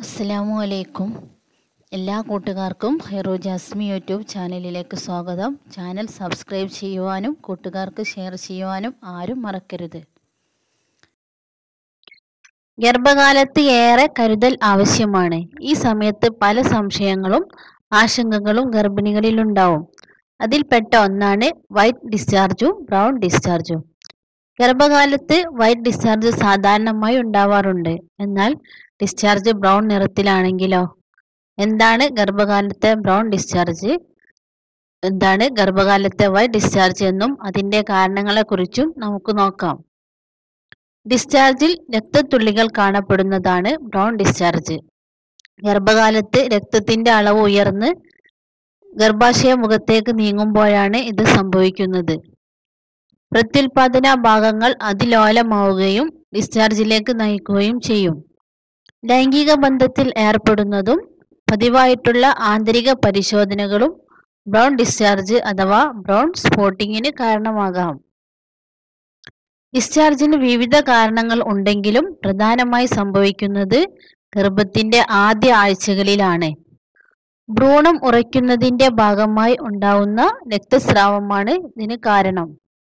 അസ്സലാമു അലൈക്കും എല്ലാ കൂട്ടുകാർക്കും ഹൈറോ ജാസ്മി യൂട്യൂബ് ചാനലിലേക്ക് സ്വാഗതം ചാനൽ സബ്സ്ക്രൈബ് ചെയ്യുവാനും കൂട്ടുകാർക്ക് ഷെയർ ചെയ്യുവാനും ആരും മറക്കരുത് ഗർഭകാലത്ത് ഏറെ കരുതൽ ആവശ്യമാണ് ഈ സമയത്ത് പല സംശയങ്ങളും ആശങ്കകളും ഗർഭിണികളിലുണ്ടാവും അതിൽപ്പെട്ട ഒന്നാണ് വൈറ്റ് ഡിസ്ചാർജും ബ്രൗൺ ഡിസ്ചാർജും ഗർഭകാലത്ത് വൈറ്റ് ഡിസ്ചാർജ് സാധാരണമായി ഉണ്ടാവാറുണ്ട് എന്നാൽ ഡിസ്ചാർജ് ബ്രൗൺ നിറത്തിലാണെങ്കിലോ എന്താണ് ഗർഭകാലത്തെ ബ്രൗൺ ഡിസ്ചാർജ് എന്താണ് ഗർഭകാലത്തെ വൈറ്റ് ഡിസ്ചാർജ് എന്നും അതിൻ്റെ കാരണങ്ങളെക്കുറിച്ചും നമുക്ക് നോക്കാം ഡിസ്ചാർജിൽ രക്തത്തുള്ളികൾ കാണപ്പെടുന്നതാണ് ബ്രൗൺ ഡിസ്ചാർജ് ഗർഭകാലത്ത് രക്തത്തിന്റെ അളവ് ഉയർന്ന് ഗർഭാശയ മുഖത്തേക്ക് നീങ്ങുമ്പോഴാണ് ഇത് സംഭവിക്കുന്നത് പ്രത്യുൽപാദന ഭാഗങ്ങൾ അതിലോലമാവുകയും ഡിസ്ചാർജിലേക്ക് നയിക്കുകയും ചെയ്യും ലൈംഗിക ബന്ധത്തിൽ ഏർപ്പെടുന്നതും പതിവായിട്ടുള്ള ആന്തരിക പരിശോധനകളും ബ്രൗൺ ഡിസ്ചാർജ് അഥവാ ബ്രൗൺ സ്പോട്ടിങ്ങിന് കാരണമാകാം ഡിസ്ചാർജിന് വിവിധ കാരണങ്ങൾ ഉണ്ടെങ്കിലും പ്രധാനമായി സംഭവിക്കുന്നത് ഗർഭത്തിന്റെ ആദ്യ ആഴ്ചകളിലാണ് ഭ്രൂണം ഉറയ്ക്കുന്നതിന്റെ ഭാഗമായി ഉണ്ടാവുന്ന രക്തസ്രാവമാണ് ഇതിന് കാരണം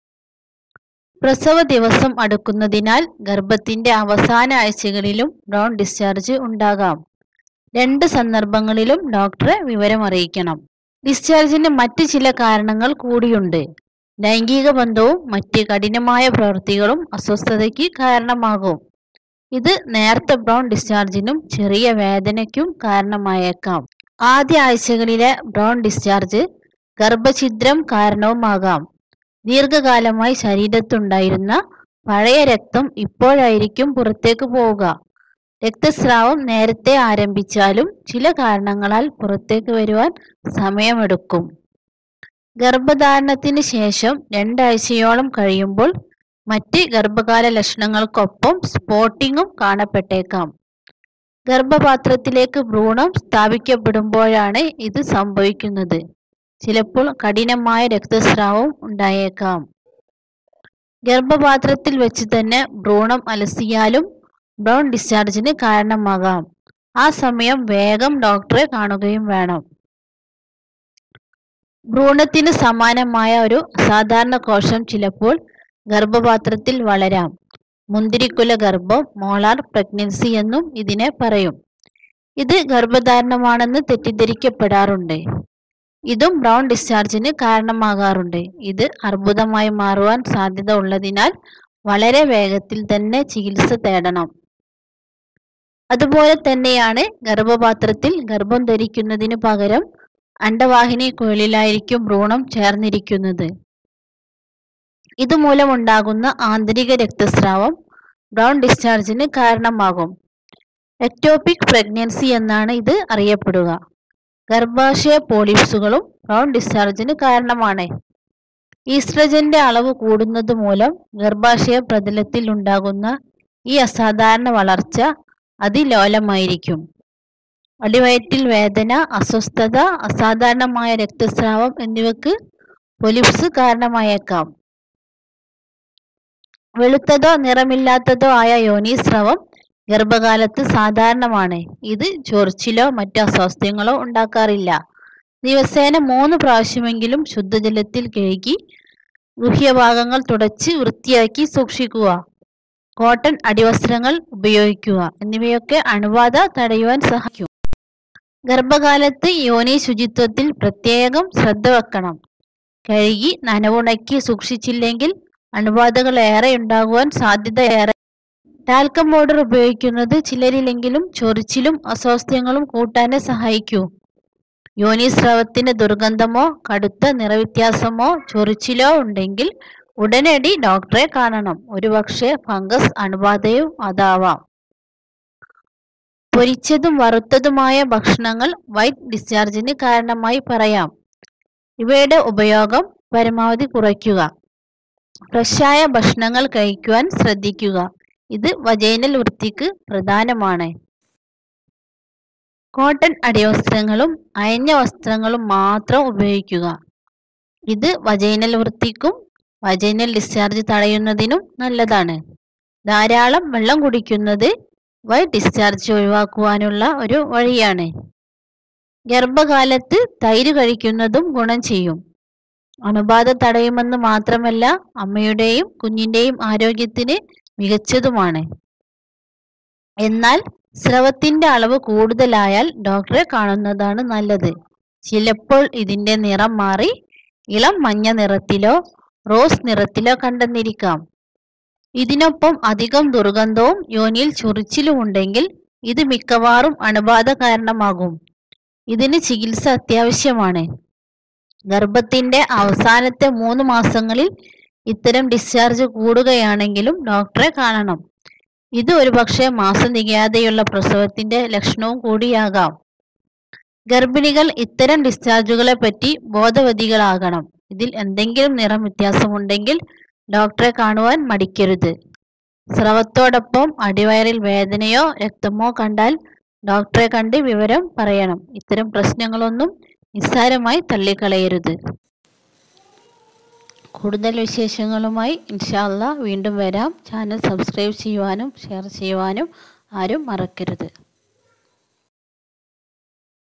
പ്രസവ ദിവസം അടുക്കുന്നതിനാൽ ഗർഭത്തിന്റെ അവസാന ആഴ്ചകളിലും ബ്രൗൺ ഡിസ്ചാർജ് ഉണ്ടാകാം രണ്ട് സന്ദർഭങ്ങളിലും ഡോക്ടറെ വിവരം അറിയിക്കണം ഡിസ്ചാർജിന് മറ്റ് ചില കാരണങ്ങൾ കൂടിയുണ്ട് ലൈംഗിക ബന്ധവും മറ്റ് കഠിനമായ പ്രവൃത്തികളും അസ്വസ്ഥതയ്ക്ക് കാരണമാകും ഇത് നേർത്ത ബ്രൗൺ ഡിസ്ചാർജിനും ചെറിയ വേദനയ്ക്കും കാരണമായേക്കാം ആദ്യ ആഴ്ചകളിലെ ബ്രൗൺ ഡിസ്ചാർജ് ഗർഭഛിദ്രം കാരണവുമാകാം ദീർഘകാലമായി ശരീരത്തുണ്ടായിരുന്ന പഴയ രക്തം ഇപ്പോഴായിരിക്കും പുറത്തേക്ക് പോവുക രക്തസ്രാവം നേരത്തെ ആരംഭിച്ചാലും ചില കാരണങ്ങളാൽ പുറത്തേക്ക് വരുവാൻ സമയമെടുക്കും ഗർഭധാരണത്തിന് ശേഷം രണ്ടാഴ്ചയോളം കഴിയുമ്പോൾ മറ്റ് ഗർഭകാല ലക്ഷണങ്ങൾക്കൊപ്പം സ്പോട്ടിങ്ങും കാണപ്പെട്ടേക്കാം ഗർഭപാത്രത്തിലേക്ക് ഭ്രൂണം സ്ഥാപിക്കപ്പെടുമ്പോഴാണ് ഇത് സംഭവിക്കുന്നത് ചിലപ്പോൾ കഠിനമായ രക്തസ്രാവം ഉണ്ടായേക്കാം ഗർഭപാത്രത്തിൽ വെച്ച് തന്നെ ഭ്രൂണം അലസിയാലും ബ്രൗൺ ഡിസ്ചാർജിന് കാരണമാകാം ആ സമയം വേഗം ഡോക്ടറെ കാണുകയും വേണം ഭ്രൂണത്തിന് സമാനമായ ഒരു അസാധാരണ കോശം ചിലപ്പോൾ ഗർഭപാത്രത്തിൽ വളരാം മുന്തിരിക്കുല ഗർഭം മോളാർ പ്രഗ്നൻസി എന്നും ഇതിനെ പറയും ഇത് ഗർഭധാരണമാണെന്ന് തെറ്റിദ്ധരിക്കപ്പെടാറുണ്ട് ഇതും ബ്രൗൺ ഡിസ്ചാർജിന് കാരണമാകാറുണ്ട് ഇത് അർബുദമായി മാറുവാൻ സാധ്യത ഉള്ളതിനാൽ വളരെ വേഗത്തിൽ തന്നെ ചികിത്സ തേടണം അതുപോലെ തന്നെയാണ് ഗർഭപാത്രത്തിൽ ഗർഭം ധരിക്കുന്നതിന് പകരം അണ്ടവാഹിനി കുഴലിലായിരിക്കും ഭ്രൂണം ചേർന്നിരിക്കുന്നത് ഇതുമൂലമുണ്ടാകുന്ന ആന്തരിക രക്തസ്രാവം ബ്രൗൺ ഡിസ്ചാർജിന് കാരണമാകും എക്ടോപിക് പ്രഗ്നൻസി എന്നാണ് ഇത് അറിയപ്പെടുക ഗർഭാശയ പോളിപ്സുകളും ബ്രൗൺ ഡിസ്ചാർജിന് കാരണമാണ് ഈസ്ട്രജന്റെ അളവ് കൂടുന്നത് മൂലം ഗർഭാശയ പ്രതലത്തിൽ ഉണ്ടാകുന്ന ഈ അസാധാരണ വളർച്ച അതിലോലമായിരിക്കും അടിവയറ്റിൽ വേദന അസ്വസ്ഥത അസാധാരണമായ രക്തസ്രാവം എന്നിവക്ക് പൊലിപ്സ് കാരണമായേക്കാം വെളുത്തതോ നിറമില്ലാത്തതോ ആയ യോനീസ്രവം ഗർഭകാലത്ത് സാധാരണമാണ് ഇത് ചൊറിച്ചിലോ മറ്റു അസ്വാസ്ഥ്യങ്ങളോ ഉണ്ടാക്കാറില്ല ദിവസേന മൂന്ന് പ്രാവശ്യമെങ്കിലും ശുദ്ധജലത്തിൽ കഴുകി ഗുഹ്യഭാഗങ്ങൾ തുടച്ച് വൃത്തിയാക്കി സൂക്ഷിക്കുക കോട്ടൺ അടിവസ്ത്രങ്ങൾ ഉപയോഗിക്കുക എന്നിവയൊക്കെ അണുബാധ തടയുവാൻ സഹായിക്കും ഗർഭകാലത്ത് യോനി ശുചിത്വത്തിൽ പ്രത്യേകം ശ്രദ്ധ വെക്കണം കഴുകി നനവുണക്കി സൂക്ഷിച്ചില്ലെങ്കിൽ അണുബാധകൾ ഏറെ ഉണ്ടാകുവാൻ സാധ്യത ഏറെ ടാൽക്കം പൗഡർ ഉപയോഗിക്കുന്നത് ചിലരിലെങ്കിലും ചൊറിച്ചിലും അസ്വാസ്ഥ്യങ്ങളും കൂട്ടാനേ സഹായിക്കൂ യോനിസ്രവത്തിന് ദുർഗന്ധമോ കടുത്ത നിറവ്യത്യാസമോ ചൊറിച്ചിലോ ഉണ്ടെങ്കിൽ ഉടനടി ഡോക്ടറെ കാണണം ഒരുപക്ഷെ ഫംഗസ് അണുബാധയും അതാവാം പൊരിച്ചതും വറുത്തതുമായ ഭക്ഷണങ്ങൾ വൈറ്റ് ഡിസ്ചാർജിന് കാരണമായി പറയാം ഇവയുടെ ഉപയോഗം പരമാവധി കുറയ്ക്കുക ഫ്രഷായ ഭക്ഷണങ്ങൾ കഴിക്കുവാൻ ശ്രദ്ധിക്കുക ഇത് വജൈനൽ വൃത്തിക്ക് പ്രധാനമാണ് കോട്ടൺ അടിവസ്ത്രങ്ങളും അയഞ്ഞ വസ്ത്രങ്ങളും മാത്രം ഉപയോഗിക്കുക ഇത് വജൈനൽ വൃത്തിക്കും വജൈനൽ ഡിസ്ചാർജ് തടയുന്നതിനും നല്ലതാണ് ധാരാളം വെള്ളം കുടിക്കുന്നത് വൈറ്റ് ഡിസ്ചാർജ് ഒഴിവാക്കുവാനുള്ള ഒരു വഴിയാണ് ഗർഭകാലത്ത് തൈര് കഴിക്കുന്നതും ഗുണം ചെയ്യും അണുബാധ തടയുമെന്ന് മാത്രമല്ല അമ്മയുടെയും കുഞ്ഞിന്റെയും ആരോഗ്യത്തിന് മികച്ചതുമാണ് എന്നാൽ സ്രവത്തിന്റെ അളവ് കൂടുതലായാൽ ഡോക്ടറെ കാണുന്നതാണ് നല്ലത് ചിലപ്പോൾ ഇതിന്റെ നിറം മാറി ഇളം മഞ്ഞ നിറത്തിലോ റോസ് നിറത്തിലോ കണ്ടെന്നിരിക്കാം ഇതിനൊപ്പം അധികം ദുർഗന്ധവും യോനിയിൽ ചൊറിച്ചിലും ഉണ്ടെങ്കിൽ ഇത് മിക്കവാറും അണുബാധ കാരണമാകും ഇതിന് ചികിത്സ അത്യാവശ്യമാണ് ഗർഭത്തിന്റെ അവസാനത്തെ മൂന്ന് മാസങ്ങളിൽ ഇത്തരം ഡിസ്ചാർജ് കൂടുകയാണെങ്കിലും ഡോക്ടറെ കാണണം ഇത് ഒരുപക്ഷെ മാസം തികയാതെയുള്ള പ്രസവത്തിന്റെ ലക്ഷണവും കൂടിയാകാം ഗർഭിണികൾ ഇത്തരം ഡിസ്ചാർജുകളെ പറ്റി ബോധവതികളാകണം ഇതിൽ എന്തെങ്കിലും നിറം വ്യത്യാസമുണ്ടെങ്കിൽ ഡോക്ടറെ കാണുവാൻ മടിക്കരുത് സ്രവത്തോടൊപ്പം അടിവയറിൽ വേദനയോ രക്തമോ കണ്ടാൽ ഡോക്ടറെ കണ്ട് വിവരം പറയണം ഇത്തരം പ്രശ്നങ്ങളൊന്നും നിസ്സാരമായി തള്ളിക്കളയരുത് കൂടുതൽ വിശേഷങ്ങളുമായി ഇൻഷാല്ല വീണ്ടും വരാം ചാനൽ സബ്സ്ക്രൈബ് ചെയ്യുവാനും ഷെയർ ചെയ്യുവാനും ആരും മറക്കരുത്